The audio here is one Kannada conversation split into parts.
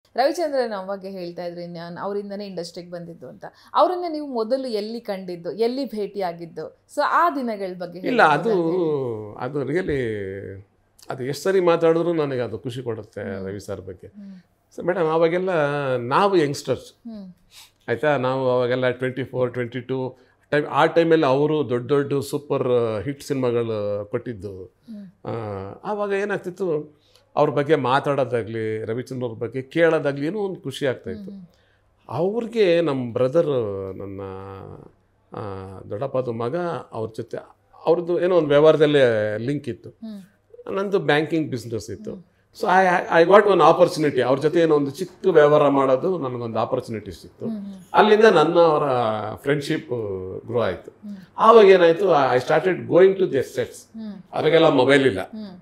ರವಿಚಂದ್ರನ್ ಅವಾಗ ಹೇಳ್ತಾ ಇದ್ರಿ ನಾನು ಅವರಿಂದನೇ ಇಂಡಸ್ಟ್ರಿಗೆ ಬಂದಿದ್ದು ಅಂತ ಅವರನ್ನ ನೀವು ಮೊದಲು ಎಲ್ಲಿ ಕಂಡಿದ್ದು ಎಲ್ಲಿ ಭೇಟಿ ಆಗಿದ್ದು ಸೊ ಆ ದಿನಗಳ ಬಗ್ಗೆ ಇಲ್ಲ ಅದು ಹೇಳ್ಬೋದಾ? ಅದು ರಿಯಲಿ ಅದು ಎಷ್ಟು ಸರಿ ಮಾತಾಡಿದ್ರು ನನಗೆ ಅದು ಖುಷಿ ಕೊಡುತ್ತೆ ರವಿ ಸರ್ ಬಗ್ಗೆ ಹ್ಮ್. ಸೊ ಮೇಡಮ್ ಆವಾಗೆಲ್ಲ ನಾವು ಯಂಗ್ಸ್ಟರ್ಸ್ ಹ್ಮ್ ಆಯಿತಾ ನಾವು ಅವಾಗೆಲ್ಲ twenty four twenty two time ಆ ಟೈಮಲ್ಲಿ ಅವರು ದೊಡ್ಡ ದೊಡ್ಡ ಸೂಪರ್ ಹಿಟ್ ಸಿನಿಮಾಗಳು ಕೊಟ್ಟಿದ್ದು ಹ್ಮ್. ಆ, ಆವಾಗ ಏನಾಗ್ತಿತ್ತು ಅವ್ರ ಬಗ್ಗೆ ಮಾತಾಡೋದಾಗಲಿ ರವಿಚಂದ್ರ ಅವ್ರ ಬಗ್ಗೆ ಕೇಳೋದಾಗಲಿ ಏನೋ ಒಂದು ಖುಷಿ ಆಗ್ತಾಯಿತ್ತು ಹ್ಮ್. ಅವ್ರಿಗೆ ನಮ್ಮ ಬ್ರದರ್ ನನ್ನ ಆ, ದೊಡ್ಡಪ್ಪದು ಮಗ ಅವ್ರ ಜೊತೆ ಅವ್ರದ್ದು ಏನೋ ಒಂದು ವ್ಯವಹಾರದಲ್ಲೇ ಲಿಂಕ್ ಇತ್ತು ಹ್ಮ್. ನಂದು ಬ್ಯಾಂಕಿಂಗ್ ಬಿಸ್ನೆಸ್ ಇತ್ತು so I I got one opportunity ಅವ್ರ ಜೊತೆ ಏನೋ ಒಂದು ಚಿಕ್ಕ ವ್ಯವಹಾರ ಮಾಡೋದು ನನಗೊಂದು ಆಪರ್ಚುನಿಟಿ ಸಿಕ್ತು ಹ್ಮ್, ಹ್ಮ್. ಅಲ್ಲಿಂದ ನನ್ನ ಅವರ ಫ್ರೆಂಡ್ಶಿಪ್ ಗ್ರೋ ಆಯಿತು ಆವಾಗ ಏನಾಯಿತು I started going to the sets hmm. ಅವಾಗೆಲ್ಲ ಮೊಬೈಲ್ ಇಲ್ಲ ಹ್ಮ್.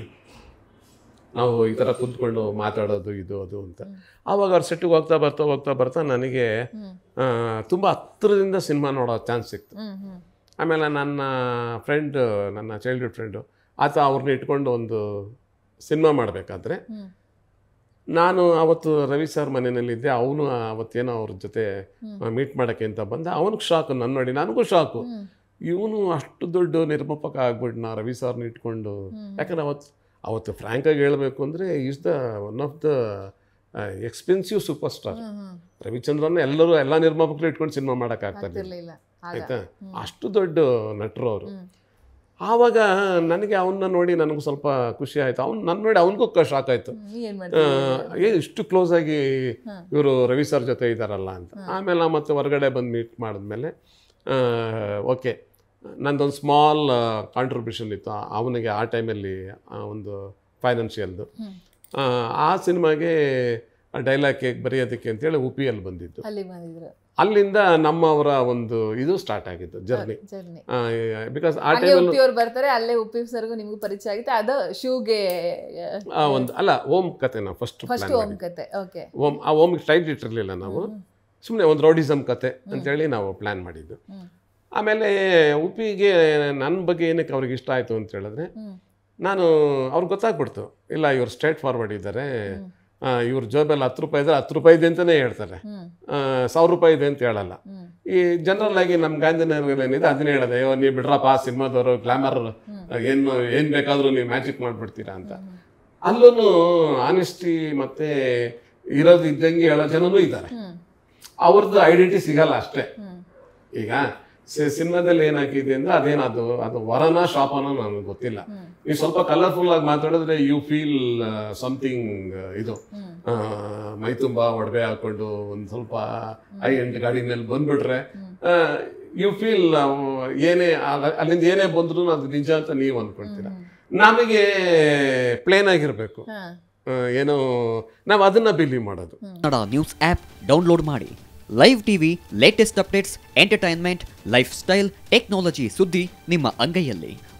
ನಾವು ಈ ಥರ ಕುಂತ್ಕೊಂಡು ಮಾತಾಡೋದು ಇದು ಅದು ಅಂತ ಆವಾಗ ಅವ್ರ ಸೆಟ್ಟಿಗೆ ಹೋಗ್ತಾ ಬರ್ತಾ ಹೋಗ್ತಾ ಬರ್ತಾ ನನಗೆ ಹ್ಮ್. ತುಂಬ ಹತ್ತಿರದಿಂದ ಸಿನಿಮಾ ನೋಡೋ ಚಾನ್ಸ್ ಸಿಕ್ತು ಹ್ಮ್. ಹ್ಮ್. ಆಮೇಲೆ ನನ್ನ ಫ್ರೆಂಡ್ ನನ್ನ ಚೈಲ್ಡ್ಹುಡ್ ಫ್ರೆಂಡು ಆತ ಅವ್ರನ್ನ ಇಟ್ಕೊಂಡು ಒಂದು ಸಿನಿಮಾ ಮಾಡಬೇಕಾದ್ರೆ ಹ್ಮ್. ನಾನು ಅವತ್ತು ರವಿ ಸರ್ ಮನೆಯಲ್ಲಿದ್ದೆ ಅವನು ಅವತ್ತೇನೋ ಅವ್ರ ಜೊತೆ ಮೀಟ್ ಮಾಡೋಕ್ಕೆ ಅಂತ ಬಂದ ಅವನಿಗೆ ಶಾಕು ನನ್ನ ನೋಡಿ ನನಗೂ ಶಾಕು ಹ್ಮ್. ಇವನು ಅಷ್ಟು ದೊಡ್ಡ ನಿರ್ಮಾಪಕ ಆಗ್ಬಿಟ್ನ ರವಿ ಸರ್ನ ಇಟ್ಕೊಂಡು ಯಾಕಂದ್ರೆ ಅವತ್ತು ಅವತ್ತು ಫ್ರ್ಯಾಂಕಾಗಿ ಹೇಳಬೇಕು ಅಂದರೆ is the one of the expensive super star hmm. Hmm. Ravichandran ಎಲ್ಲರೂ ಎಲ್ಲ ನಿರ್ಮಾಪಕರು ಇಟ್ಕೊಂಡು ಸಿನಿಮಾ ಮಾಡೋಕ್ಕಾಗ್ತಾರೆ ಆಗ್ತಿರ್ಲಿಲ್ಲ ಆಗ. ಆಯ್ತಾ ಅಷ್ಟು ದೊಡ್ಡ ನಟರು ಅವರು ಹ್ಮ್. ಆವಾಗ ನನಗೆ ಅವನ್ನ ನೋಡಿ ನನಗೂ ಸ್ವಲ್ಪ ಖುಷಿ ಆಯಿತು ಅವ್ನು ನನ್ನ ನೋಡಿ ಅವನಿಗೂ ಶಾಕ್ ಆಯಿತು ಹ್ಮ್. ನೀ ಏನ್ ಮಾಡ್ತೀವಿ ಏನು ಇಷ್ಟು ಕ್ಲೋಸ್ ಆಗಿ ಇವರು ರವಿ ಸರ್ ಜೊತೆ ಇದ್ದಾರಲ್ಲ ಅಂತ ಆಮೇಲೆ ನಾವು ಮತ್ತೆ ಹೊರಗಡೆ ಬಂದು ಮೀಟ್ ಮಾಡಿದ್ಮೇಲೆ ಓಕೆ ನಂದೊಂದು ಸ್ಮಾಲ್ ಕಾಂಟ್ರಿಬ್ಯೂಷನ್ ಇತ್ತು ಆ- ಅವನಿಗೆ ಆ ಟೈಮಲ್ಲಿ ಒಂದು ಫೈನಾನ್ಷಿಯಲ್ದು ಹ್ಮ್. ಆ ಸಿನಿಮಾಗೆ ಡೈಲಾಗ್ ಕೇಕ್ ಬರೆಯೋದಕ್ಕೆ ಅಂತೇಳಿ ಉಪಿಯಲ್ಲಿ ಬಂದಿದ್ದು ಅಲ್ಲಿ ಬಂದಿದ್ರು ಅಲ್ಲಿಂದ ನಮ್ಮವರ ಒಂದು ಇದು ಸ್ಟಾರ್ಟ್ ಆಗಿದ್ದು ಜರ್ನಿ ಜರ್ನಿ ಬಿಕಾಸ್ ಆ ಹಾಗೆ ಟೈಮಲ್ಲಿ ಉಪ್ಪಿ ಅವ್ರು ಬರ್ತಾರೆ ಅಲ್ಲೇ ಉಪ್ಪಿ ಸರ್ಗೂ ನಿಮ್ಗೂ ಪರಿಚಯ ಆಗಿತ್ತು ಅದು ಶಿವ್ಗೆ ಒಂದು ಅಲ್ಲ ಓಂ ಕತೆ ನಾವು ಫಸ್ಟ್ ಫಸ್ಟ್ ಪ್ಲಾನ್ ಓಂ ಕತೆ ಓಕೆ ಓಂ ಆ ಓಮಿಗೆ ಟೈಟ್ ಇಟ್ಟಿರಲಿಲ್ಲ ನಾವು ಸುಮ್ಮನೆ ಒಂದು ರೌಡಿಸಮ್ ಕತೆ ಅಂತೇಳಿ ನಾವು ಪ್ಲ್ಯಾನ್ ಮಾಡಿದ್ದು ಹ್ಮ್. ಆಮೇಲೆ ಉಪ್ಪಿಗೆ ನನ್ನ ಬಗ್ಗೆ ಏನಕ್ಕೆ ಅವ್ರಿಗೆ ಇಷ್ಟ ಆಯಿತು ಅಂತ ಹೇಳಿದ್ರೆ ಹ್ಮ್. ನಾನು ಅವ್ರಿಗೆ ಗೊತ್ತಾಗ್ಬಿಡ್ತು ಇಲ್ಲ ಇವ್ರು ಸ್ಟ್ರೇಟ್ ಫಾರ್ವರ್ಡ್ ಇದ್ದಾರೆ ಇವ್ರ ಜೋಬಲ್ಲಿ ಹತ್ತು ರೂಪಾಯಿ ಇದ್ರೆ ಹತ್ತು ರೂಪಾಯಿ ಇದೆ ಅಂತಲೇ ಹೇಳ್ತಾರೆ ಹ್ಮ್ ಆ, ಸಾವಿರ ರೂಪಾಯಿ ಇದೆ ಅಂತ ಹೇಳಲ್ಲ ಹ್ಮ್ ಈ ಜನರಲ್ ಆಗಿ ನಮ್ಮ ಗಾಂಧಿನಗರಲ್ಲಿ ಏನಿದೆ ಅದನ್ನೇ ಹೇಳೋದು ಅಯ್ಯೋ ನೀವು ಬಿಡ್ರಪ್ಪ ಸಿನಿಮಾದವರು ಗ್ಲಾಮರ್ ಏನು ಏನು ಬೇಕಾದರೂ ನೀವು ಮ್ಯಾಜಿಕ್ ಮಾಡಿಬಿಡ್ತೀರಾ ಅಂತ ಅಲ್ಲೂ ಆನೆಸ್ಟಿ ಮತ್ತೆ ಇರೋದು ಇದ್ದಂಗೆ ಹೇಳೋ ಜನನೂ ಇದ್ದಾರೆ ಹ್ಮ್ ಅವ್ರದ್ದು ಐಡೆಂಟಿ ಸಿಗಲ್ಲ ಅಷ್ಟೇ ಹ್ಮ್ ಈಗ ಸಿನಿಮಾದಲ್ಲಿ ಏನಾಗಿದೆ ಅಂದ್ರೆ ಅದೇನದು ಅದು ವರನ ಶಾಪನ ನನಗೆ ಗೊತ್ತಿಲ್ಲ ನೀವು ಸ್ವಲ್ಪ ಕಲರ್ಫುಲ್ ಆಗಿ ಮಾತಾಡಿದ್ರೆ ಯು ಫೀಲ್ ಸಮಥಿಂಗ್ ಇದು ಹ್ಮ್. ಆ, ಮೈ ತುಂಬ ಒಡವೆ ಹಾಕೊಂಡು ಒಂದು ಸ್ವಲ್ಪ ಐ ಎಂಟು ಗಾಡಿ ಮೇಲೆ ಬಂದ್ಬಿಟ್ರೆ ಯು ಫೀಲ್ ಏನೇ ಅಲ್ಲ- ಅಲ್ಲಿಂದ ಏನೇ ಬಂದ್ರು ಅದು ನಿಜ ಅಂತ ನೀವು ಅಂದ್ಕೊಳ್ತೀರ ನಮಗೆ ಪ್ಲೇನ್ ಆಗಿರಬೇಕು ಹಾ ಏನೋ ನಾವು ಅದನ್ನ ಬಿಲೀವ್ ಮಾಡೋದು ಕನ್ನಡ ನ್ಯೂಸ್ ಆ್ಯಪ್ ಡೌನ್ಲೋಡ್ ಮಾಡಿ live TV latest updates entertainment lifestyle technology ಸುದ್ದಿ ನಿಮ್ಮ ಅಂಗೈಯಲ್ಲಿ